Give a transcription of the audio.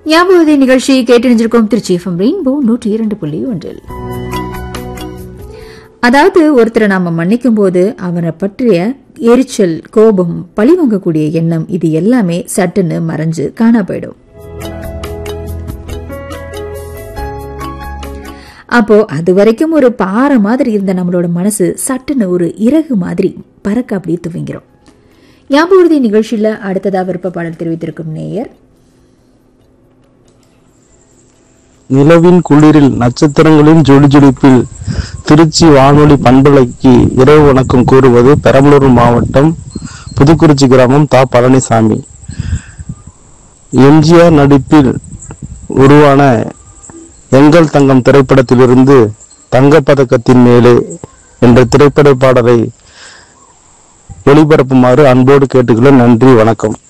ஞாபக நிகழ்ச்சியை கேட்டறிஞ்சிருக்கோம் Trichy FM rainbow நூற்றி இரண்டு புள்ளி ஒன்றில் அதாவது ஒருத்தரை நாம மன்னிக்கும் போது அவரை பற்றிய எரிச்சல் கோபம் பழிவாங்கக்கூடிய எண்ணம் இது எல்லாமே சட்டுன்னு மறைஞ்சு காணா போயிடும் அப்போ அது வரைக்கும் ஒரு பாறை மாதிரி இருந்த நம்மளோட மனசு சட்டுன்னு ஒரு இறகு மாதிரி பறக்க அப்படியே துவங்கிறோம் ஞாபக நிகழ்ச்சியில அடுத்ததா விருப்ப பாடல் தெரிவித்திருக்கும் நேயர் நிலவின் குளிரில் நட்சத்திரங்களின் ஜொலிஜொலிப்பில் திருச்சி வானொலி பண்பலைக்கு இரவு வணக்கம் கூறுவது பெரம்பலூர் மாவட்டம் புதுக்குறிச்சி கிராமம் தா பழனிசாமி எம்ஜிஆர் நடிப்பில் உருவான எங்கள் தங்கம் திரைப்படத்திலிருந்து தங்கப்பதக்கத்தின் மேலே என்ற திரைப்பட பாடலை ஒளிபரப்புமாறு அன்போடு கேட்டுக்கொள்ள நன்றி வணக்கம்